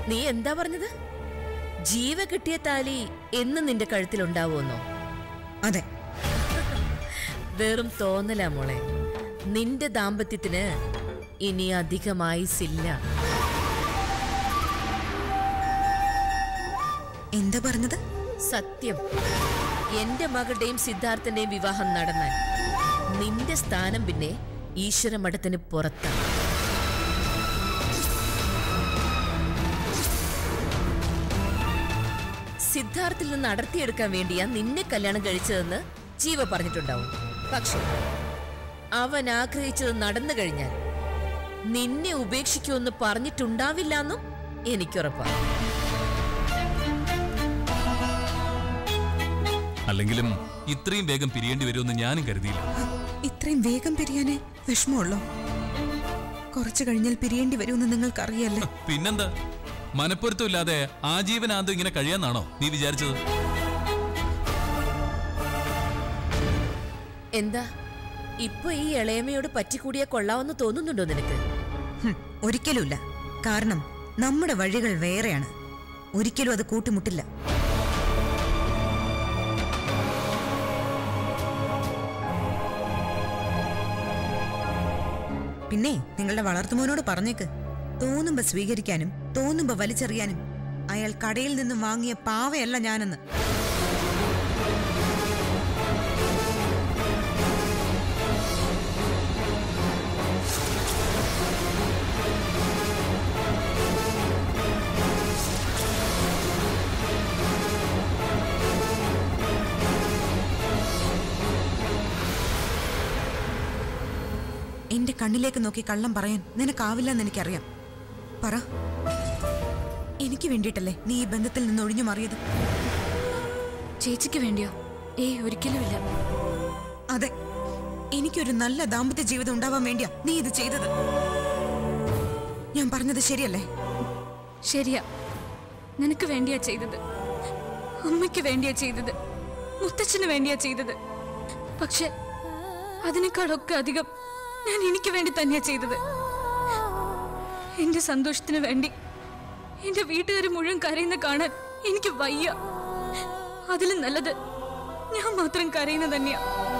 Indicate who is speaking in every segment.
Speaker 1: നീ എന്താ പറഞ്ഞത് ജീവ കിട്ടിയ താലി എന്ന് നിന്റെ കഴുത്തിലുണ്ടാവുമെന്നോ
Speaker 2: അതെ
Speaker 1: വെറും തോന്നലാ മോളെ നിന്റെ ദാമ്പത്യത്തിന് ഇനി അധികം ആയുസില്ല
Speaker 2: എന്താ പറഞ്ഞത്
Speaker 1: സത്യം എന്റെ മകളുടെയും സിദ്ധാർത്ഥന്റെയും വിവാഹം നടന്നാൽ നിന്റെ സ്ഥാനം പിന്നെ ഈശ്വര മഠത്തിന് പുറത്താണ് സിദ്ധാർത്ഥിൽ നിന്ന് അടർത്തിയെടുക്കാൻ വേണ്ടിയാ നിന്നെ കല്യാണം കഴിച്ചതെന്ന് ജീവ പറഞ്ഞിട്ടുണ്ടാവും പക്ഷെ അവൻ ആഗ്രഹിച്ചത് നടന്നു കഴിഞ്ഞാൽ നിന്നെ ഉപേക്ഷിക്കുമെന്ന് പറഞ്ഞിട്ടുണ്ടാവില്ലെന്നും എനിക്കുറപ്പാണ്
Speaker 3: അല്ലെങ്കിലും ഇത്രയും വേഗം പിരിയേണ്ടി വരുമെന്ന് ഞാനും കരുതിയില്ല
Speaker 2: ഇത്രയും വേഗം പിരിയാനേ വിഷമമുള്ളോ കുറച്ചു കഴിഞ്ഞാൽ പിരിയേണ്ടി വരുമെന്ന് നിങ്ങൾക്കറിയല്ലേ
Speaker 3: പിന്നെന്താ മനപ്പൊരുത്തമില്ലാതെ ആജീവനാന്തം ഇങ്ങനെ കഴിയാന്നാണോ നീ വിചാരിച്ചത്
Speaker 1: എന്താ ഇപ്പൊ ഈ ഇളയമയോട് പറ്റിക്കൂടിയ കൊള്ളാമെന്ന് തോന്നുന്നുണ്ടോ നിനക്ക്
Speaker 2: ഹും, ഒരിക്കലുമില്ല കാരണം നമ്മുടെ വഴികൾ വേറെയാണ് ഒരിക്കലും അത് കൂട്ടിമുട്ടില്ല പിന്നെ നിങ്ങളുടെ വളർത്തുമോനോട് പറഞ്ഞേക്ക് തോന്നുമ്പോ സ്വീകരിക്കാനും തോന്നുമ്പോ വലിച്ചെറിയാനും അയാൾ കടയിൽ നിന്നും വാങ്ങിയ പാവയല്ല ഞാനെന്ന് എന്റെ കണ്ണിലേക്ക് നോക്കി കള്ളം പറയാൻ നിനക്കാവില്ലെന്ന് എനിക്കറിയാം പറ എനിക്ക് വേണ്ടിയിട്ടല്ലേ നീ ഈ ബന്ധത്തിൽ നിന്ന് ഒഴിഞ്ഞു മാറിയത്
Speaker 4: ചേച്ചിക്ക് വേണ്ടിയോ ഏയ് ഒരിക്കലുമില്ല
Speaker 2: അതെ എനിക്കൊരു നല്ല ദാമ്പത്യ ജീവിതം ഉണ്ടാവാൻ വേണ്ടിയാ നീ ഇത് ചെയ്തത് ഞാൻ പറഞ്ഞത് ശരിയല്ലേ
Speaker 4: ശരിയാ നിനക്ക് വേണ്ടിയാ ചെയ്തത് അമ്മയ്ക്ക് വേണ്ടിയാ ചെയ്തത് മുത്തച്ഛന് വേണ്ടിയാ ചെയ്തത് പക്ഷെ അതിനേക്കാളൊക്കെ അധികം ഞാൻ എനിക്ക് വേണ്ടി തന്നെയാ ചെയ്തത് എന്റെ സന്തോഷത്തിന് വേണ്ടി എന്റെ വീട്ടുകാർ മുഴുവൻ കരയുന്ന കാണാൻ എനിക്ക് വയ്യ അതിലും നല്ലത് ഞാൻ മാത്രം കരയുന്ന തന്നെയാ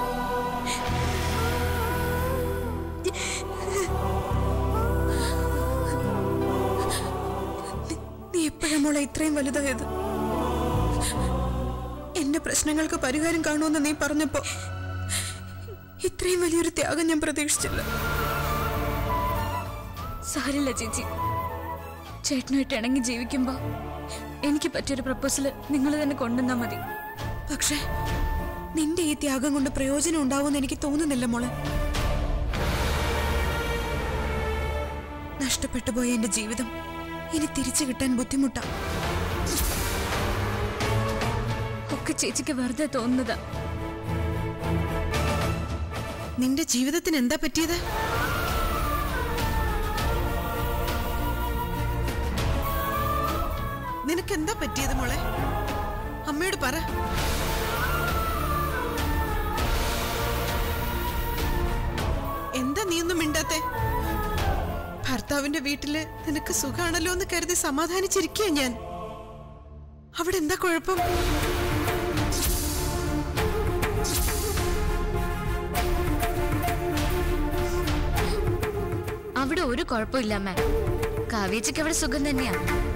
Speaker 2: നീ എപ്പോഴാ മോളെ ഇത്രയും വലുതായത് എന്റെ പ്രശ്നങ്ങൾക്ക് പരിഹാരം കാണുമെന്ന് നീ പറഞ്ഞപ്പോ ഇത്രയും വലിയൊരു ത്യാഗം ഞാൻ പ്രതീക്ഷിച്ചില്ല
Speaker 4: സാരില്ല ചേച്ചി ചേട്ടനുമായിട്ട് ഇണങ്ങി ജീവിക്കുമ്പോ എനിക്ക് പറ്റിയൊരു പ്രപ്പോസൽ നിങ്ങൾ തന്നെ കൊണ്ടുവന്നാ മതി
Speaker 2: പക്ഷേ നിന്റെ ഈ ത്യാഗം കൊണ്ട് പ്രയോജനം ഉണ്ടാവുമെന്ന് എനിക്ക് തോന്നുന്നില്ല മോളെ നഷ്ടപ്പെട്ടു പോയ എന്റെ ജീവിതം ഇനി തിരിച്ചു കിട്ടാൻ ബുദ്ധിമുട്ടാ
Speaker 4: ഒക്കെ ചേച്ചിക്ക് വെറുതെ തോന്നുന്നതാ
Speaker 2: നിന്റെ ജീവിതത്തിന് എന്താ പറ്റിയത് നിനക്ക് എന്താ പറ്റിയത് മോളെ അമ്മയോട് പറ എന്താ നീ ഒന്നും മിണ്ടാത്തെ ഭർത്താവിന്റെ വീട്ടില് നിനക്ക് സുഖാണല്ലോ എന്ന് കരുതി സമാധാനിച്ചിരിക്കുക ഞാൻ അവിടെ എന്താ കുഴപ്പം
Speaker 4: അവിടെ ഒരു കുഴപ്പമില്ല അമ്മ കാവേച്ചിക്ക് അവിടെ സുഖം തന്നെയാ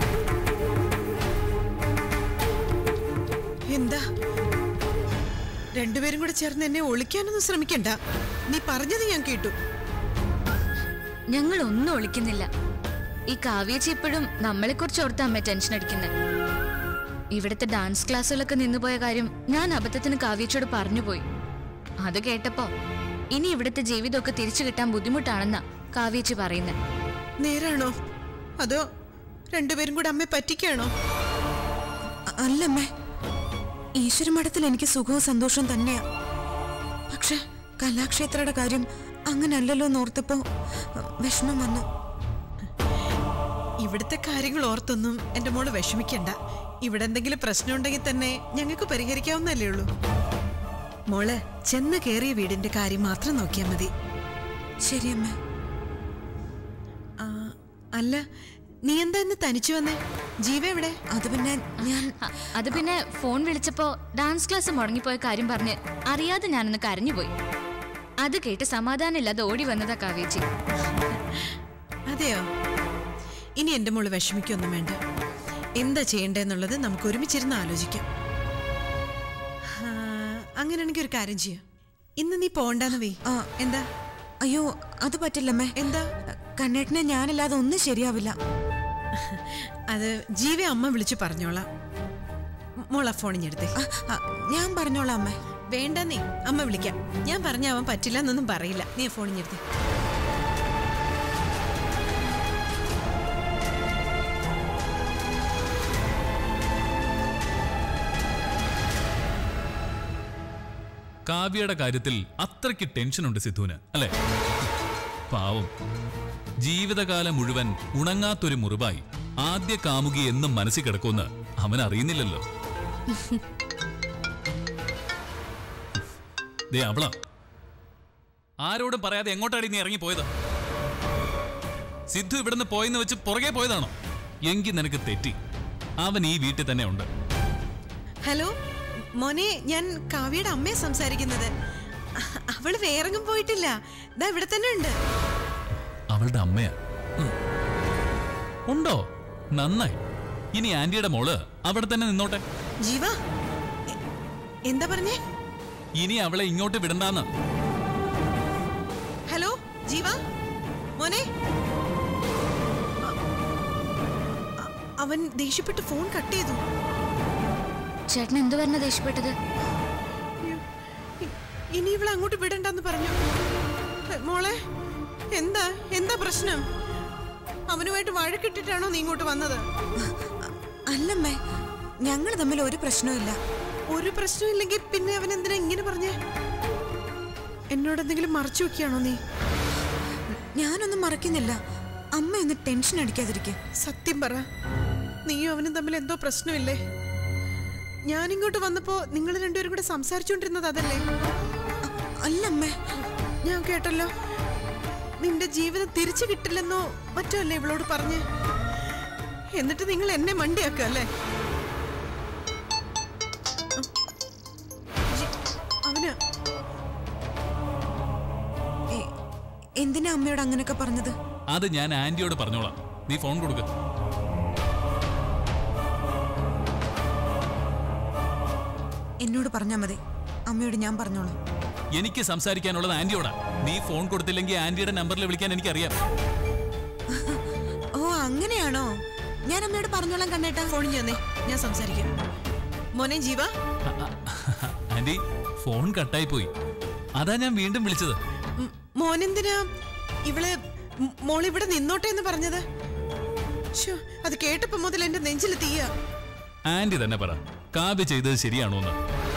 Speaker 2: എന്താ രണ്ടുപേരും കൂടെ ചേർന്ന് എന്നെ ഒളിക്കാനൊന്നും ശ്രമിക്കണ്ട നീ പറഞ്ഞത് ഞാൻ കേട്ടു
Speaker 4: ഞങ്ങൾ ഒന്നും ഒളിക്കുന്നില്ല ഈ കാവേച്ചി ഇപ്പോഴും നമ്മളെ കുറിച്ച് ഓർത്താ അമ്മ ടെൻഷൻ അടിക്കുന്നത് ഇവിടുത്തെ ഡാൻസ് ക്ലാസ്സുകളൊക്കെ നിന്നുപോയ കാര്യം ഞാൻ അബദ്ധത്തിന് കാവേച്ചിയോട് പറഞ്ഞുപോയി അത് കേട്ടപ്പോ ഇനി ഇവിടുത്തെ ജീവിതമൊക്കെ തിരിച്ചു കിട്ടാൻ ബുദ്ധിമുട്ടാണെന്നാ കാവേച്ചി പറയുന്നത്
Speaker 2: നേരാണോ അതോ രണ്ടുപേരും കൂടെ അമ്മയെ പറ്റിക്കാണോ അല്ലമ്മേ ഈശ്വര മഠത്തിൽ എനിക്ക് സുഖവും സന്തോഷവും തന്നെയാ പക്ഷെ കലാക്ഷേത്രയുടെ കാര്യം അങ്ങനല്ലല്ലോ എന്നോർത്തപ്പോ വിഷമം വന്നു
Speaker 5: ഇവിടുത്തെ കാര്യങ്ങൾ ഓർത്തൊന്നും എന്റെ മോള് വിഷമിക്കണ്ട ഇവിടെ എന്തെങ്കിലും പ്രശ്നം ഉണ്ടെങ്കിൽ തന്നെ ഞങ്ങൾക്ക് പരിഹരിക്കാവുന്നല്ലേ ഉള്ളൂ മോള് ചെന്ന് കയറിയ വീടിന്റെ കാര്യം മാത്രം നോക്കിയാൽ മതി
Speaker 2: ശരിയമ്മേ
Speaker 5: ആ, അല്ല നീ എന്താ ഇന്ന് തനിച്ചു വന്നേ ജീവ എവിടെ
Speaker 2: അത് പിന്നെ ഞാൻ
Speaker 4: അ- അത് പിന്നെ ഫോൺ വിളിച്ചപ്പോ ഡാൻസ് ക്ലാസ് മുടങ്ങിപ്പോയ കാര്യം പറഞ്ഞ് അറിയാതെ ഞാനൊന്ന് കരഞ്ഞുപോയി അത് കേട്ട് സമാധാനമില്ലാതെ ഓടി വന്നതാ കാവേച്ചി
Speaker 5: അതെയോ ഇനി എന്റെ മോള് വിഷമിക്കൊന്നും വേണ്ട എന്താ ചെയ്യണ്ടേന്നുള്ളത് നമുക്ക് ഒരുമിച്ചിരുന്ന് ആലോചിക്കാം ആ, അങ്ങനെയാണെങ്കിൽ ഒരു കാര്യം ചെയ്യാം ഇന്ന് നീ പോണ്ടെന്ന് വേ
Speaker 2: ആ.
Speaker 5: എന്താ
Speaker 2: അയ്യോ അത് പറ്റില്ലമ്മേ
Speaker 5: എന്താ
Speaker 2: കണ്ണേട്ടനെ ഞാനല്ലാതെ ഒന്നും ശരിയാവില്ല
Speaker 5: അത് ജീവ അമ്മ വിളിച്ചു പറഞ്ഞോളാം മോളാ ഫോണിഞ്ഞെടുത്തേ
Speaker 2: ആ, ആ, ഞാൻ പറഞ്ഞോളാം അമ്മേ
Speaker 5: വേണ്ട നീ അമ്മ വിളിക്കാം ഞാൻ പറഞ്ഞ അവൻ പറ്റില്ല എന്നൊന്നും പറയില്ല നീ ഫോണിഞ്ഞെടുത്തേ
Speaker 3: കാവ്യയുടെ കാര്യത്തിൽ അത്രയ്ക്ക് ടെൻഷനുണ്ട് സിദ്ധുവിന് അല്ലേ പാവം ജീവിതകാലം മുഴുവൻ ഉണങ്ങാത്തൊരു മുറിവായി ആദ്യ കാമുകി എന്നും മനസ്സിൽ കിടക്കുമെന്ന് അവൻ അറിയുന്നില്ലല്ലോ ദേ അവളാ ആരോടും പറയാതെ എങ്ങോട്ടാടി നീ ഇറങ്ങിപ്പോയത് സിദ്ധു ഇവിടുന്ന് പോയെന്ന് വെച്ച് പുറകെ പോയതാണോ എങ്കിൽ നിനക്ക് തെറ്റി അവൻ ഈ വീട്ടിൽ തന്നെ ഉണ്ട്
Speaker 5: ഹലോ മോനെ ഞാൻ കാവ്യയുടെ അമ്മയെ സംസാരിക്കുന്നത് അ- അവള് വേറെങ്ങും പോയിട്ടില്ല ദാ ഇവിടെ തന്നെ ഉണ്ട്
Speaker 3: അവളുടെ അമ്മയാ ഉം. ഉണ്ടോ നന്നായി ഇനി ആന്റിയുടെ മോള് അവിടെ തന്നെ നിന്നോട്ടെ
Speaker 5: ജീവ എ- എന്താ പറഞ്ഞേ
Speaker 3: ഇനി അവളെ ഇങ്ങോട്ട് വിടണ്ടാന്ന്
Speaker 5: ഹലോ ജീവ മോനെ അ- അ- അവൻ ദേഷ്യപ്പെട്ട് ഫോൺ കട്ട് ചെയ്തു
Speaker 4: ചേട്ടൻ എന്തു പറഞ്ഞ ദേഷ്യപ്പെട്ടത്
Speaker 5: അയ്യോ, ഇ- ഇനി ഇവളെ അങ്ങോട്ട് വിടണ്ടെന്ന് പറഞ്ഞു എ, മോളെ എന്താ എന്താ പ്രശ്നം അവനുമായിട്ട് വഴക്കിട്ടിട്ടാണോ നീ ഇങ്ങോട്ട് വന്നത്
Speaker 2: അല്ലമ്മേ ഞങ്ങൾ തമ്മിൽ ഒരു പ്രശ്നവും
Speaker 5: ഒരു പ്രശ്നമില്ലെങ്കിൽ പിന്നെ അവൻ എന്തിനാ ഇങ്ങനെ പറഞ്ഞേ എന്നോട് എന്തെങ്കിലും മറച്ചു വെക്കുകയാണോ നീ
Speaker 2: ഞാനൊന്നും മറക്കുന്നില്ല അമ്മ ഒന്ന് ടെൻഷൻ അടിക്കാതിരിക്കെ
Speaker 5: സത്യം പറ നീയും അവനും തമ്മിൽ എന്തോ പ്രശ്നമില്ലേ ഞാനിങ്ങോട്ട് വന്നപ്പോ നിങ്ങൾ രണ്ടുപേരും കൂടെ സംസാരിച്ചുകൊണ്ടിരുന്നത് അതല്ലേ
Speaker 2: അല്ലമ്മേ
Speaker 5: ഞാൻ കേട്ടല്ലോ നിന്റെ ജീവിതം തിരിച്ചു കിട്ടില്ലെന്നോ മറ്റോ അല്ലേ ഇവളോട് പറഞ്ഞ് എന്നിട്ട് നിങ്ങൾ എന്നെ മണ്ടിയാക്കുക അല്ലേ ജി- അവന്
Speaker 2: ഏ, എന്തിനാ അമ്മയോട് അങ്ങനെയൊക്കെ പറഞ്ഞത്
Speaker 3: അത് ഞാൻ ആന്റിയോട് പറഞ്ഞോളാം നീ ഫോൺ കൊടുക്ക
Speaker 2: എന്നോട് പറഞ്ഞാ മതി അമ്മയോട് ഞാൻ പറഞ്ഞോളാം
Speaker 3: എനിക്ക് സംസാരിക്കാനുള്ളത് ആന്റിയോടാ നീ ഫോൺ കൊടുത്തില്ലെങ്കിൽ ആന്റിയുടെ നമ്പറിൽ വിളിക്കാൻ എനിക്കറിയാം
Speaker 2: ഓ അങ്ങനെയാണോ ഞാൻ അമ്മയോട് പറഞ്ഞോളാം കണ്ണേട്ടാ
Speaker 5: ഫോണിൽ ചെന്നേ ഞാൻ സംസാരിക്കാം മോനെ ജീവ
Speaker 3: ആന്റി ഫോൺ കട്ടായി പോയി അതാ ഞാൻ വീണ്ടും വിളിച്ചത്
Speaker 5: ഉം, മോനെന്തിനാ ഇവള് മ് മോളിവിടെ നിന്നോട്ടെ എന്ന് പറഞ്ഞത് ശ്ശോ, അത് കേട്ടപ്പോ മുതൽ എന്റെ നെഞ്ചിൽ തീയ
Speaker 3: ആന്റി തന്നെ പറ കാവ്യ ചെയ്തത് ശരിയാണോ എന്ന്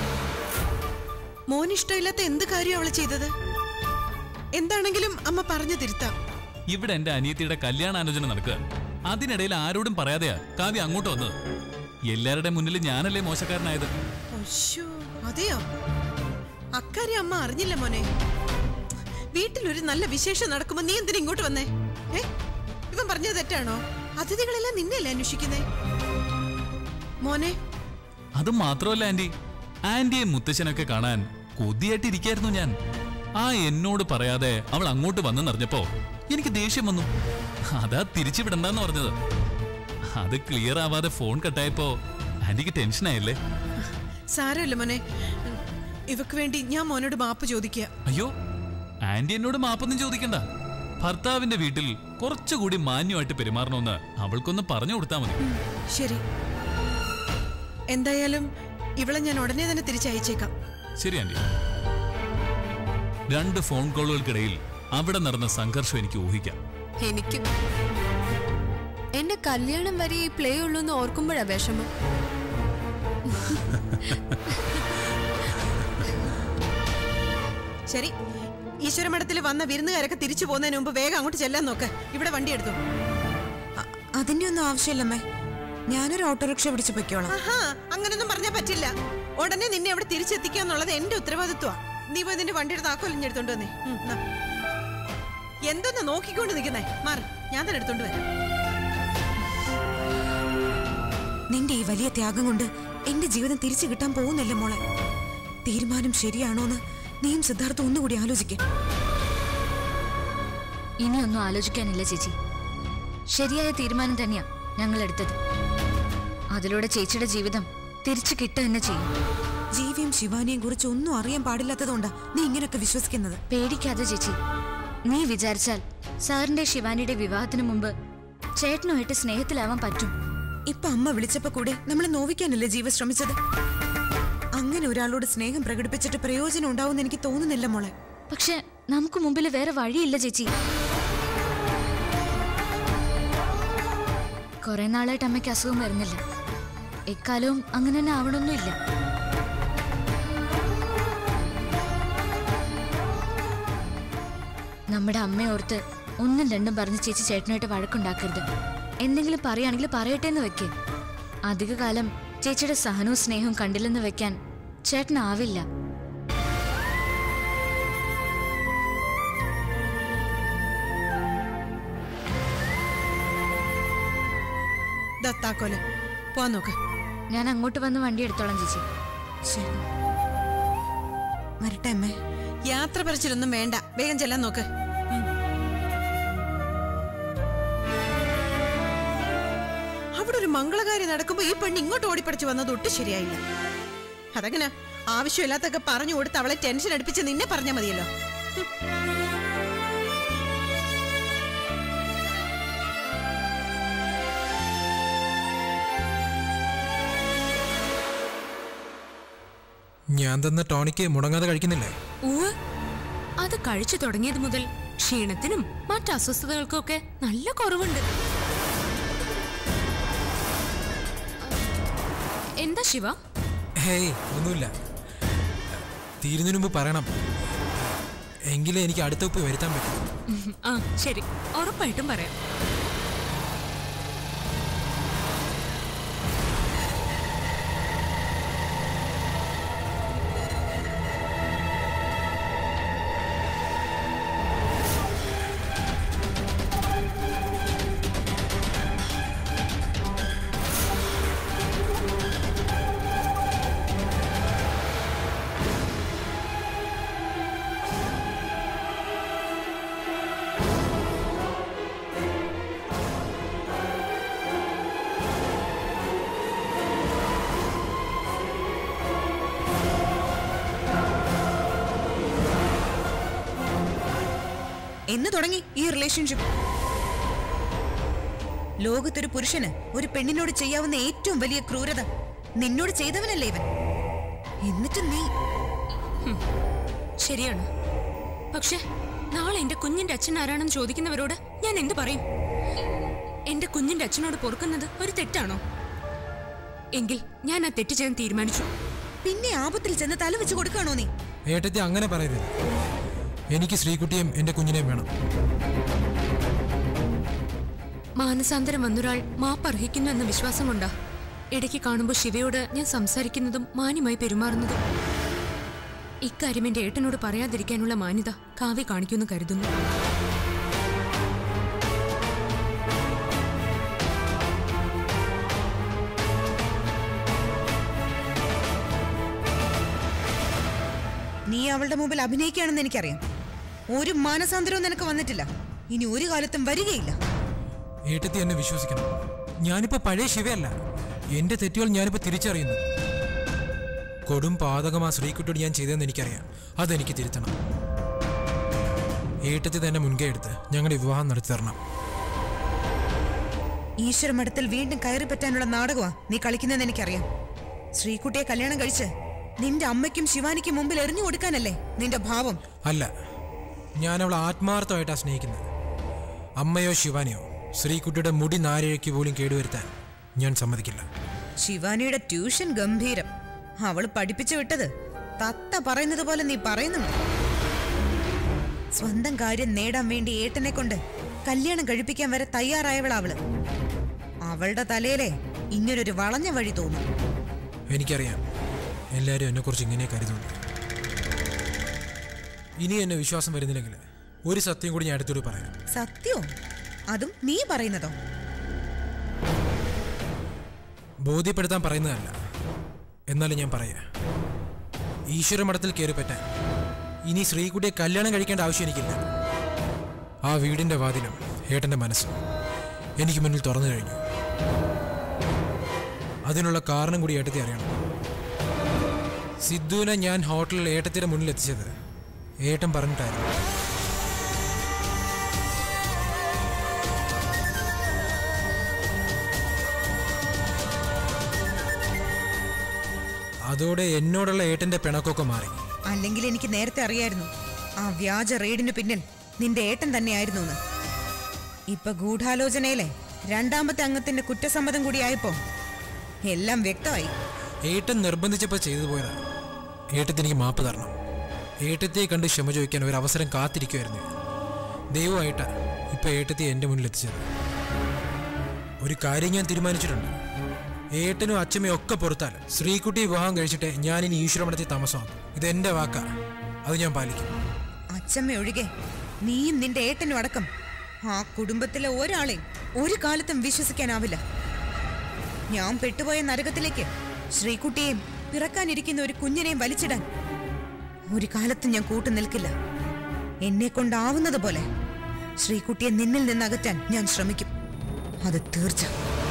Speaker 5: മോന് ഇഷ്ടമില്ലാത്ത എന്ത് കാര്യം അവള് ചെയ്തത് എന്താണെങ്കിലും അമ്മ പറഞ്ഞു തിരുത്താം
Speaker 3: ഇവിടെ എന്റെ അനിയത്തിയുടെ കല്യാണാലോചന നടക്കുക അതിനിടയിൽ ആരോടും പറയാതെയാ കാവ്യ അങ്ങോട്ട് വന്നത് എല്ലാവരുടെ മുന്നിൽ ഞാനല്ലേ മോശക്കാരനായത്
Speaker 5: അശ്ശോ, അതെയോ അക്കാര്യം അമ്മ അറിഞ്ഞില്ല മോനെ വീട്ടിലൊരു നല്ല വിശേഷം നടക്കുമ്പോ നീ എന്തിനാ ഇങ്ങോട്ട് വന്നേ ഏ ഇവൻ പറഞ്ഞത് തെറ്റാണോ അതിഥികളെല്ലാം നിന്നെയല്ലേ അന്വേഷിക്കുന്നേ മോനെ
Speaker 3: അത് മാത്രമല്ല ആന്റി ആന്റിയെ മുത്തശ്ശനൊക്കെ കാണാൻ കൊതിയായിട്ടിരിക്കായിരുന്നു ഞാൻ ആ എന്നോട് പറയാതെ അവൾ അങ്ങോട്ട് വന്നെന്നറിഞ്ഞപ്പോ എനിക്ക് ദേഷ്യം വന്നു അതാ തിരിച്ചു വിടണ്ടെന്ന് പറഞ്ഞത് അത് ക്ലിയർ ആവാതെ ഫോൺ കട്ടായപ്പോ ആന്റിക്ക് ടെൻഷനായല്ലേ
Speaker 5: സാരമില്ല മോനെ ഇവക്ക് വേണ്ടി ഞാൻ മോനോട് മാപ്പ് ചോദിക്കുക
Speaker 3: അയ്യോ ആന്റി എന്നോട് മാപ്പൊന്നും ചോദിക്കണ്ട ഭർത്താവിന്റെ വീട്ടിൽ കുറച്ചുകൂടി മാന്യമായിട്ട് പെരുമാറണമെന്ന് അവൾക്കൊന്ന് പറഞ്ഞു കൊടുത്താൽ മതി
Speaker 5: ശരി എന്തായാലും ഇവളെ ഞാൻ ഉടനെ തന്നെ തിരിച്ചയച്ചേക്കാം
Speaker 3: ശരി ആന്റി രണ്ട് ഫോൺ കോളുകൾക്കിടയിൽ അവിടെ നടന്ന സംഘർഷം എനിക്ക് ഊഹിക്കാം
Speaker 6: എനിക്കും എന്റെ കല്യാണം വരെ ഈ പ്ലേ ഉള്ളൂ എന്ന് ഓർക്കുമ്പോഴാ വിഷമം
Speaker 5: ശരി ഈശ്വരമഠത്തിൽ വന്ന വിരുന്നുകാരൊക്കെ തിരിച്ചു പോകുന്നതിന് മുമ്പ് വേഗം അങ്ങോട്ട് ചെല്ലാൻ നോക്ക് ഇവിടെ വണ്ടി എടുത്തു
Speaker 2: അ- അതിന്റെ ഒന്നും ആവശ്യമില്ലമ്മേ ഞാനൊരു ഓട്ടോറിക്ഷ പിടിച്ച് പൊയ്ക്കോളാം
Speaker 5: ആഹാ അങ്ങനൊന്നും പറഞ്ഞാൽ പറ്റില്ല ഉടനെ നിന്നെ അവിടെ തിരിച്ചെത്തിക്കുക എന്നുള്ളത് എന്റെ ഉത്തരവാദിത്വമാ നീ പോയി നിന്റെ വണ്ടിയുടെ താക്കോലും എടുത്തോണ്ട് വന്നേ ഉം, നാ. എന്തെന്ന് നോക്കിക്കൊണ്ട് നിൽക്കുന്നേ മാറി ഞാൻ തന്നെ എടുത്തോണ്ട് വരാം
Speaker 2: നിന്റെ ഈ വലിയ ത്യാഗം കൊണ്ട് എന്റെ ജീവിതം തിരിച്ചു കിട്ടാൻ പോകുന്നില്ല മോളെ തീരുമാനം ശരിയാണോന്ന് നീയും സിദ്ധാർത്ഥ ഒന്നുകൂടി ആലോചിക്കും
Speaker 4: ഇനിയൊന്നും ആലോചിക്കാനില്ല ചേച്ചി ശരിയായ തീരുമാനം തന്നെയാ ഞങ്ങൾ എടുത്തത് അതിലൂടെ ചേച്ചിയുടെ ജീവിതം തിരിച്ചു കിട്ടുക തന്നെ ചെയ്യും
Speaker 2: ജീവിയും ശിവാനിയും കുറിച്ച് ഒന്നും അറിയാൻ പാടില്ലാത്തതുകൊണ്ടാ നീ ഇങ്ങനെയൊക്കെ വിശ്വസിക്കുന്നത്
Speaker 4: പേടിക്കാതെ ചേച്ചി നീ വിചാരിച്ചാൽ സാറിന്റെ ശിവാനിയുടെ വിവാഹത്തിന് മുമ്പ് ചേട്ടനുമായിട്ട് സ്നേഹത്തിലാവാൻ പറ്റും
Speaker 2: ഇപ്പൊ അമ്മ വിളിച്ചപ്പോ കൂടെ നമ്മളെ നോവിക്കാനല്ലേ ജീവ ശ്രമിച്ചത് അങ്ങനെ ഒരാളോട് സ്നേഹം പ്രകടിപ്പിച്ചിട്ട് പ്രയോജനം ഉണ്ടാവുമെന്ന് എനിക്ക് തോന്നുന്നില്ല മോളെ
Speaker 4: പക്ഷെ നമുക്ക് മുമ്പിൽ വേറെ വഴിയില്ല ചേച്ചി കുറെ നാളായിട്ട് അമ്മയ്ക്ക് അസുഖം വരുന്നില്ല എക്കാലവും അങ്ങനെ തന്നെ ആവണമൊന്നുമില്ല നമ്മുടെ അമ്മയോർത്ത് ഒന്നും രണ്ടും പറഞ്ഞ് ചേച്ചി ചേട്ടനായിട്ട് വഴക്കുണ്ടാക്കരുത് എന്തെങ്കിലും പറയുകയാണെങ്കിൽ പറയട്ടെ എന്ന് വെക്കേ അധികകാലം ചേച്ചിയുടെ സഹനവും സ്നേഹവും കണ്ടില്ലെന്ന് വെക്കാൻ ചേട്ടനാവില്ല
Speaker 5: ദത്താക്കോല് പോവാൻ നോക്ക്
Speaker 4: ഞാൻ അങ്ങോട്ട് വന്ന് വണ്ടി എടുത്തോളാം ചേച്ചി
Speaker 2: ശരി വരട്ടെ അമ്മേ
Speaker 5: യാത്ര പറിച്ചിലൊന്നും വേണ്ട വേഗം ചെല്ലാൻ നോക്ക് ഉം. അവിടെ ഒരു മംഗളകാര്യം നടക്കുമ്പോ ഈ പെണ്ണ് ഇങ്ങോട്ട് ഓടിപ്പടിച്ച് വന്നത് ഒട്ടും ശരിയായില്ല അതെങ്ങനെ ആവശ്യമില്ലാത്തൊക്കെ പറഞ്ഞു കൊടുത്ത് അവളെ ടെൻഷൻ അടുപ്പിച്ച് നിന്നെ പറഞ്ഞാൽ മതിയല്ലോ
Speaker 7: ഞാൻ തന്ന ടോണിക്ക് മുടങ്ങാതെ കഴിക്കുന്നില്ലേ
Speaker 8: ഉവ് അത് കഴിച്ചു തുടങ്ങിയത് മുതൽ ക്ഷീണത്തിനും മറ്റ് അസ്വസ്ഥതകൾക്കൊക്കെ നല്ല കുറവുണ്ട് എന്താ ശിവ
Speaker 7: ഹേയ് ഒന്നുമില്ല തീരുന്നതിന് മുമ്പ് പറയണം എങ്കിലേ എനിക്ക് അടുത്ത ഉപ്പ് വരുത്താൻ പറ്റും
Speaker 8: ഉം, ആ ശരി ഉറപ്പായിട്ടും പറയാം
Speaker 2: എന്ന് തുടങ്ങി ഈ റിലേഷൻഷിപ്പ് ലോകത്തൊരു പുരുഷന് ഒരു പെണ്ണിനോട് ചെയ്യാവുന്ന ഏറ്റവും വലിയ ക്രൂരത നിന്നോട് ചെയ്തവനല്ലേ ഇവൻ എന്നിട്ട് നീ
Speaker 8: ശരിയാണ് പക്ഷെ നാളെ എന്റെ കുഞ്ഞിന്റെ അച്ഛൻ ആരാണെന്ന് ചോദിക്കുന്നവരോട് ഞാൻ എന്ത് പറയും എന്റെ കുഞ്ഞിന്റെ അച്ഛനോട് പൊറുക്കുന്നത് ഒരു തെറ്റാണോ എങ്കിൽ ഞാൻ ആ തെറ്റ് ചെയ്യാൻ തീരുമാനിച്ചു
Speaker 2: പിന്നെ ആപത്തിൽ ചെന്ന് തല വെച്ച് കൊടുക്കാണോ നീ
Speaker 7: ഏട്ടത്തി അങ്ങനെ പറയരുത് എനിക്ക് ശ്രീകുട്ടിയും എൻ്റെ കുഞ്ഞിനെയും വേണം
Speaker 8: മാനസാന്തരം വന്നൊരാൾ മാപ്പർഹിക്കുന്നു എന്ന വിശ്വാസം കൊണ്ടാ ഇടയ്ക്ക് കാണുമ്പോൾ ശിവയോട് ഞാൻ സംസാരിക്കുന്നതും മാന്യമായി പെരുമാറുന്നതും ഇക്കാര്യം എന്റെ ഏട്ടനോട് പറയാതിരിക്കാനുള്ള മാന്യത കാവ്യ കാണിക്കുമെന്ന് കരുതുന്നു
Speaker 2: നീ അവളുടെ മുമ്പിൽ അഭിനയിക്കുകയാണെന്ന് എനിക്കറിയാം ഒരു മാനസാന്തരവും നിനക്ക് വന്നിട്ടില്ല ഇനി ഒരു കാലത്തും വരികയില്ല
Speaker 7: ഏട്ടത്തി എന്നെ വിശ്വസിക്കണം ഞാനിപ്പോ പഴയ ശിവയല്ല എന്റെ തെറ്റുകൾ ഞാനിപ്പോ തിരിച്ചറിയുന്നു കൊടും പാതകം ആ ശ്രീകുട്ടിയോട് ഞാൻ ചെയ്തതെന്ന് എനിക്കറിയാം അതെനിക്ക് തിരുത്തണം ഏട്ടത്തി തന്നെ മുൻകൈ എടുത്ത് ഞങ്ങളുടെ വിവാഹം നടത്തി തരണം
Speaker 2: ഈശ്വര മഠത്തിൽ വീണ്ടും കയറി പറ്റാനുള്ള നാടകമാ നീ കളിക്കുന്നതെന്ന് എനിക്കറിയാം ശ്രീകുട്ടിയെ കല്യാണം കഴിച്ച് നിന്റെ അമ്മയ്ക്കും ശിവാനിക്കും മുമ്പിൽ എറിഞ്ഞു കൊടുക്കാനല്ലേ നിന്റെ ഭാവം
Speaker 7: അല്ല ഞാൻ അവളെ ആത്മാർത്ഥമായിട്ടാണ് സ്നേഹിക്കുന്നത് അമ്മയോ ശിവാനിയോ ശ്രീകുട്ടിയുടെ മുടി നാരഴയ്ക്ക് പോലും കേടുവരുത്താൻ ഞാൻ സമ്മതിക്കില്ല
Speaker 2: ശിവാനിയുടെ ട്യൂഷൻ ഗംഭീരം അവൾ പഠിപ്പിച്ചു വിട്ടത് തത്ത പറയുന്നത് പോലെ നീ പറയുന്നുണ്ട് സ്വന്തം കാര്യം നേടാൻ വേണ്ടി ഏട്ടനെ കൊണ്ട് കല്യാണം കഴിപ്പിക്കാൻ വരെ തയ്യാറായവളാ അവള് അവളുടെ തലയിലെ ഇങ്ങനൊരു വളഞ്ഞ വഴി തോന്നും
Speaker 7: എനിക്കറിയാം എല്ലാവരും എന്നെക്കുറിച്ച് ഇങ്ങനെ കരുതുന്നു ഇനി എന്നെ വിശ്വാസം വരുന്നില്ലെങ്കിൽ ഒരു സത്യം കൂടി ഞാൻ അടുത്തോട് പറയാം
Speaker 2: സത്യോ അതും നീ പറയുന്നതോ
Speaker 7: ബോധ്യപ്പെടുത്താൻ പറയുന്നതല്ല എന്നാലും ഞാൻ പറയാ ഈശ്വര മഠത്തിൽ കയറി പറ്റാൻ ഇനി ശ്രീകുട്ടിയെ കല്യാണം കഴിക്കേണ്ട ആവശ്യം എനിക്കില്ല ആ വീടിന്റെ വാതിലും ഏട്ടന്റെ മനസ്സും എനിക്ക് മുന്നിൽ തുറന്നു കഴിഞ്ഞു അതിനുള്ള കാരണം കൂടി ഏട്ടത്തി അറിയണം സിദ്ധുവിനെ ഞാൻ ഹോട്ടലിൽ ഏട്ടത്തിയുടെ മുന്നിൽ എത്തിച്ചത് ഏട്ടൻ പറഞ്ഞിട്ടായിരുന്നു അതോടെ എന്നോടുള്ള ഏട്ടന്റെ പിണക്കൊക്കെ മാറി
Speaker 2: അല്ലെങ്കിൽ എനിക്ക് നേരത്തെ അറിയായിരുന്നു ആ വ്യാജ റെയ്ഡിന് പിന്നിൽ നിന്റെ ഏട്ടൻ തന്നെയായിരുന്നു എന്ന് ഇപ്പൊ ഗൂഢാലോചനയിലെ രണ്ടാമത്തെ അംഗത്തിന്റെ കുറ്റസമ്മതം കൂടിയായപ്പോ എല്ലാം വ്യക്തമായി
Speaker 7: ഏട്ടൻ നിർബന്ധിച്ചപ്പോൾ ചെയ്തു പോയതാ ഏട്ടത്തി എനിക്ക് മാപ്പ് തരണം ഏട്ടത്തെ കണ്ട് ക്ഷമ ചോദിക്കാൻ ഒരു അവസരം കാത്തിരിക്കുമായിരുന്നു ഞാൻ. ദൈവമായിട്ടാ ഇപ്പൊ ഏട്ടത്തെ എൻ്റെ മുന്നിൽ എത്തിച്ചത് ഒരു കാര്യം ഞാൻ തീരുമാനിച്ചിട്ടുണ്ട് ഏട്ടനും അച്ഛമ്മയും ഒക്കെ പുറത്താൽ ശ്രീകുട്ടി വിവാഹം കഴിച്ചിട്ട് ഞാൻ ഇനി ഈശ്വരമടത്തി താമസമാക്കും ഇത് എൻ്റെ വാക്കാ അത് ഞാൻ പാലിക്കും
Speaker 2: അച്ഛമ്മ ഒഴികെ നീയും നിന്റെ ഏട്ടനും അടക്കം ആ കുടുംബത്തിലെ ഒരാളെയും ഒരു കാലത്തും വിശ്വസിക്കാനാവില്ല ഞാൻ പെട്ടുപോയ നരകത്തിലേക്ക് ശ്രീകുട്ടിയെയും പിറക്കാനിരിക്കുന്ന ഒരു കുഞ്ഞിനെയും വലിച്ചിടാൻ ഒരു കാലത്തും ഞാൻ കൂട്ടു നിൽക്കില്ല എന്നെ കൊണ്ടാവുന്നത് പോലെ ശ്രീകുട്ടിയെ നിന്നിൽ നിന്ന് അകറ്റാൻ ഞാൻ ശ്രമിക്കും അത് തീർച്ച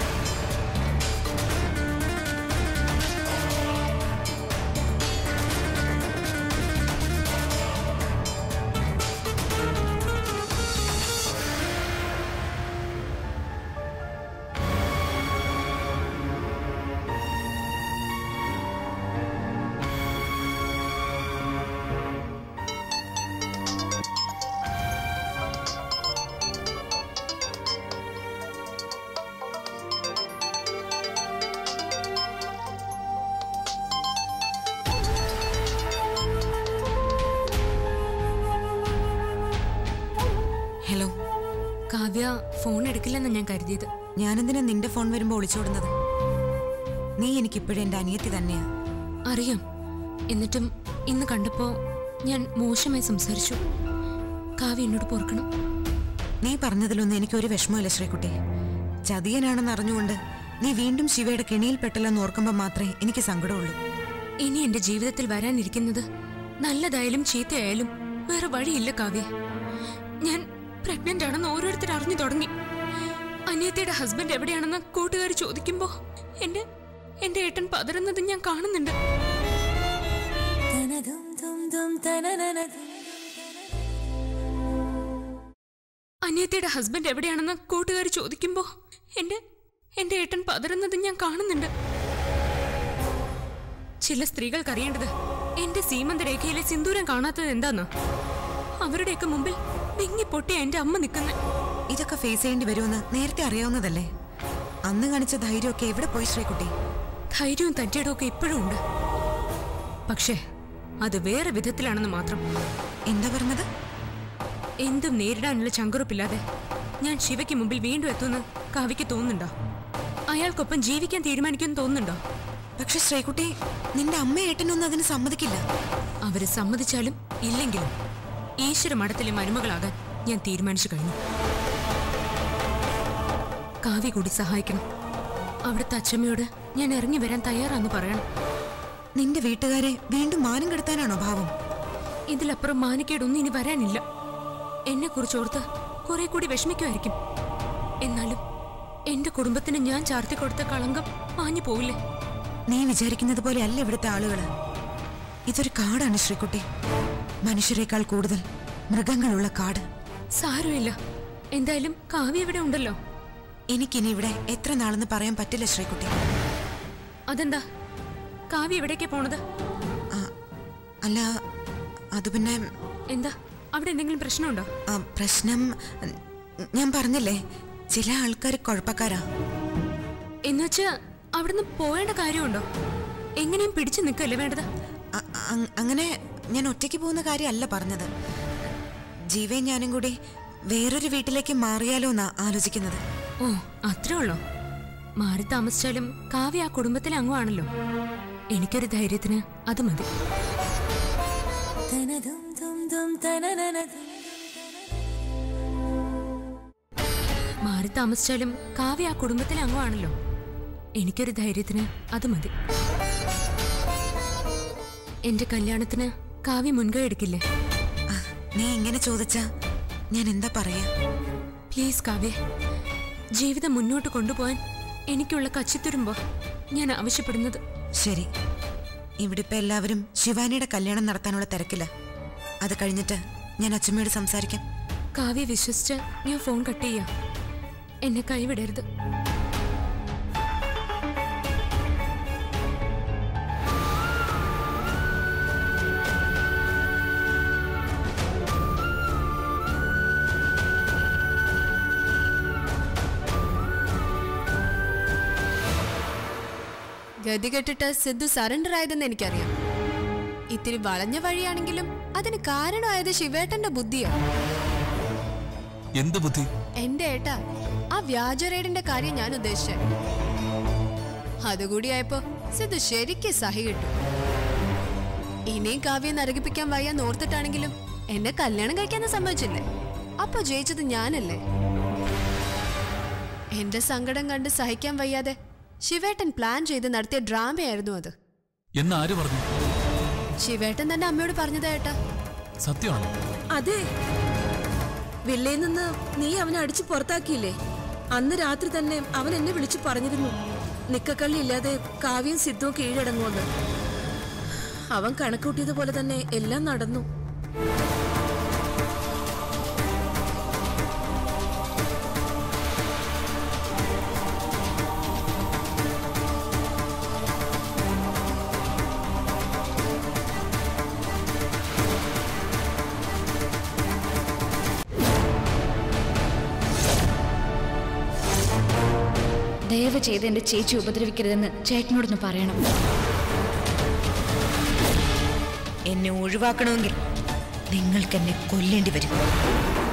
Speaker 8: ഹലോ കാവ്യ ഫോൺ എടുക്കില്ലെന്ന് ഞാൻ കരുതിയത്
Speaker 2: ഞാനെന്തിനാ നിന്റെ ഫോൺ വരുമ്പോൾ ഒളിച്ചോടുന്നത് നീ എനിക്കിപ്പോഴും എൻ്റെ അനിയത്തി തന്നെയാ
Speaker 8: അറിയാം എന്നിട്ടും ഇന്ന് കണ്ടപ്പോ ഞാൻ മോശമായി സംസാരിച്ചു കാവ്യ എന്നോട് പൊറുക്കണം
Speaker 2: നീ പറഞ്ഞതിലൊന്നും എനിക്കൊരു വിഷമമില്ല ശ്രീകുട്ടി ചതിയനാണെന്ന് അറിഞ്ഞുകൊണ്ട് നീ വീണ്ടും ശിവയുടെ കെണിയിൽപ്പെട്ടല്ലെന്ന് ഓർക്കുമ്പോൾ മാത്രമേ എനിക്ക് സങ്കടമുള്ളൂ
Speaker 8: ഇനി എന്റെ ജീവിതത്തിൽ വരാനിരിക്കുന്നത് നല്ലതായാലും ചീത്തയായാലും വേറെ വഴിയില്ല കാവ്യ ഞാൻ പ്രഗ്നന്റ് ആണെന്ന് ഓരോരുത്തർ അറിഞ്ഞു തുടങ്ങി അനിയത്തിയുടെ ഹസ്ബൻഡ് എവിടെയാണെന്ന് കൂട്ടുകാർ ചോദിക്കുമ്പോ എന്റെ എന്റെ ഏട്ടൻ പതറുന്നത് ഞാൻ കാണുന്നുണ്ട് അനിയത്തിയുടെ ഹസ്ബൻഡ് എവിടെയാണെന്ന് കൂട്ടുകാർ ചോദിക്കുമ്പോ എന്റെ എന്റെ ഏട്ടൻ പതറുന്നത് ഞാൻ കാണുന്നുണ്ട് ചില സ്ത്രീകൾക്ക് അറിയേണ്ടത് എന്റെ സീമന്ത രേഖയിലെ സിന്ദൂരം കാണാത്തത് എന്താന്ന് അവരുടെയൊക്കെ മുമ്പിൽ വിങ്ങി പൊട്ടിയ എന്റെ അമ്മ നിൽക്കുന്ന
Speaker 2: ഇതൊക്കെ ഫേസ് ചെയ്യേണ്ടി വരുമെന്ന് നേരത്തെ അറിയാവുന്നതല്ലേ അന്ന് കാണിച്ച ധൈര്യമൊക്കെ എവിടെ പോയി ശ്രീകുട്ടി
Speaker 8: ധൈര്യവും തറ്റിയടും ഒക്കെ ഇപ്പോഴും ഉണ്ട് പക്ഷേ അത് വേറെ വിധത്തിലാണെന്ന് മാത്രം
Speaker 2: എന്താ പറഞ്ഞത്
Speaker 8: എന്തും നേരിടാനുള്ള ചങ്കുറപ്പില്ലാതെ ഞാൻ ശിവയ്ക്ക് മുമ്പിൽ വീണ്ടും എത്തുമെന്ന് കാവ്യക്ക് തോന്നുന്നുണ്ടോ അയാൾക്കൊപ്പം ജീവിക്കാൻ തീരുമാനിക്കുമെന്ന് തോന്നുന്നുണ്ടോ
Speaker 2: പക്ഷെ ശ്രീകുട്ടി നിന്റെ അമ്മ ഏട്ടനൊന്നും അതിന് സമ്മതിക്കില്ല
Speaker 8: അവര് സമ്മതിച്ചാലും ഇല്ലെങ്കിലും ഈശ്വര മഠത്തിലെ മരുമകളാകാൻ ഞാൻ തീരുമാനിച്ചു കഴിഞ്ഞു കാവ്യ കൂടി സഹായിക്കണം അവിടുത്തെ അച്ഛമ്മയോട് ഞാൻ ഇറങ്ങി വരാൻ തയ്യാറാന്ന് പറയണം
Speaker 2: നിന്റെ വീട്ടുകാരെ വീണ്ടും മാനം കെടുത്താനാണോ ഭാവം
Speaker 8: ഇതിലപ്പുറം മാനിക്കേടൊന്നും ഇനി വരാനില്ല എന്നെ കുറിച്ച് ഓർത്ത് കുറെ കൂടി വിഷമിക്കുമായിരിക്കും എന്നാലും എന്റെ കുടുംബത്തിന് ഞാൻ ചാർത്തി കൊടുത്ത കളങ്കം മാഞ്ഞു പോവില്ലേ
Speaker 2: നീ വിചാരിക്കുന്നത് പോലെ അല്ല ഇവിടുത്തെ ആളുകള് ഇതൊരു കാടാണ് ശ്രീകുട്ടി മനുഷ്യരെക്കാൾ കൂടുതൽ മൃഗങ്ങളുള്ള കാട്
Speaker 8: സാരമില്ല എന്തായാലും കാവ്യ ഇവിടെ ഉണ്ടല്ലോ
Speaker 2: എനിക്കിനി ഇവിടെ എത്ര നാളെന്ന് പറയാൻ പറ്റില്ല ശ്രീകുട്ടി
Speaker 8: അതെന്താ കാവ്യ എവിടേക്കാ പോണത്
Speaker 2: ആ, അല്ല അത് പിന്നെ
Speaker 8: എന്താ അവിടെ എന്തെങ്കിലും പ്രശ്നമുണ്ടോ
Speaker 2: ആ, പ്രശ്നം ഉം, ഞാൻ പറഞ്ഞില്ലേ ചില ആൾക്കാർ കുഴപ്പക്കാരാ
Speaker 8: എന്നുവെച്ചാ അവിടുന്ന് പോയേണ്ട കാര്യമുണ്ടോ എങ്ങനെയും പിടിച്ചു നിൽക്കല്ലേ വേണ്ടത്
Speaker 2: അ- അ- അങ്ങനെ ഞാൻ ഒറ്റയ്ക്ക് പോകുന്ന കാര്യമല്ല പറഞ്ഞത് ജീവയും ഞാനും കൂടി വേറൊരു വീട്ടിലേക്ക് മാറിയാലോ എന്നാ ആലോചിക്കുന്നത്
Speaker 8: ഓ അത്രേ ഉള്ളോ മാറി താമസിച്ചാലും കാവ്യ ആ കുടുംബത്തിലെ അംഗമാണല്ലോ എനിക്കൊരു ധൈര്യത്തിന് അത് മതി മാറി താമസിച്ചാലും കാവ്യ ആ കുടുംബത്തിലെ അംഗമാണല്ലോ എനിക്കൊരു ധൈര്യത്തിന് അത് മതി എന്റെ കല്യാണത്തിന് കാവ്യ മുൻകൈ എടുക്കില്ലേ
Speaker 2: ആ, നീ ഇങ്ങനെ ചോദിച്ചാ ഞാൻ എന്താ പറയാ
Speaker 8: പ്ലീസ് കാവ്യ ജീവിതം മുന്നോട്ട് കൊണ്ടുപോകാൻ എനിക്കുള്ള കച്ചിത്തുരുമ്പോ ഞാൻ ആവശ്യപ്പെടുന്നത്
Speaker 2: ശരി ഇവിടെ ഇപ്പൊ എല്ലാവരും ശിവാനിയുടെ കല്യാണം നടത്താനുള്ള തിരക്കില്ല അത് കഴിഞ്ഞിട്ട് ഞാൻ അച്ഛമ്മയോട് സംസാരിക്കാം
Speaker 8: കാവ്യ വിശ്വസിച്ച് ഞാൻ ഫോൺ കട്ട് ചെയ്യാം എന്നെ കൈവിടരുത്
Speaker 6: ഗതി കെട്ടിട്ട് സിദ്ധു സറണ്ടർ ആയതെന്ന് എനിക്കറിയാം ഇത്തിരി വളഞ്ഞ വഴിയാണെങ്കിലും അതിന് കാരണമായത് ശിവേട്ടന്റെ ബുദ്ധിയാ
Speaker 3: എന്ത് ബുദ്ധി
Speaker 6: എന്റെ ഏട്ടാ ആ വ്യാജ റെയ്ഡിന്റെ കാര്യം ഞാൻ ഉദ്ദേശിച്ചേ അതുകൂടിയായപ്പോ സിദ്ധു ശരിക്കും സഹി കിട്ടും ഇനിയും കാവ്യം നരകിപ്പിക്കാൻ വയ്യ ഓർത്തിട്ടാണെങ്കിലും എന്നെ കല്യാണം കഴിക്കാന്ന് സമ്മതിച്ചില്ലേ അപ്പൊ ജയിച്ചത് ഞാനല്ലേ എന്റെ സങ്കടം കണ്ട് സഹിക്കാൻ വയ്യാതെ ശിവേട്ടൻ പ്ലാൻ ചെയ്ത് നടത്തിയ ഡ്രാമയായിരുന്നു അത്
Speaker 3: എന്ന് ആര് പറഞ്ഞു
Speaker 6: ശിവേട്ടൻ തന്നെ അമ്മയോട് പറഞ്ഞതാ ഏട്ടാ
Speaker 3: സത്യമാണോ
Speaker 9: അതെ വില്ലയിൽ നിന്ന് നീ അവനെ അടിച്ചു പുറത്താക്കിയില്ലേ അന്ന് രാത്രി തന്നെ അവൻ എന്നെ വിളിച്ചു പറഞ്ഞിരുന്നു നിക്കക്കള്ളി ഇല്ലാതെ കാവ്യം സിദ്ധവും കീഴടങ്ങുമെന്ന് അവൻ കണക്കൂട്ടിയതുപോലെ തന്നെ എല്ലാം നടന്നു
Speaker 4: ദയവ് ചെയ്ത് എന്റെ ചേച്ചി ഉപദ്രവിക്കരുതെന്ന് ചേട്ടനോടൊന്ന് പറയണം
Speaker 2: എന്നെ ഒഴിവാക്കണമെങ്കിൽ നിങ്ങൾക്ക് എന്നെ കൊല്ലേണ്ടി വരും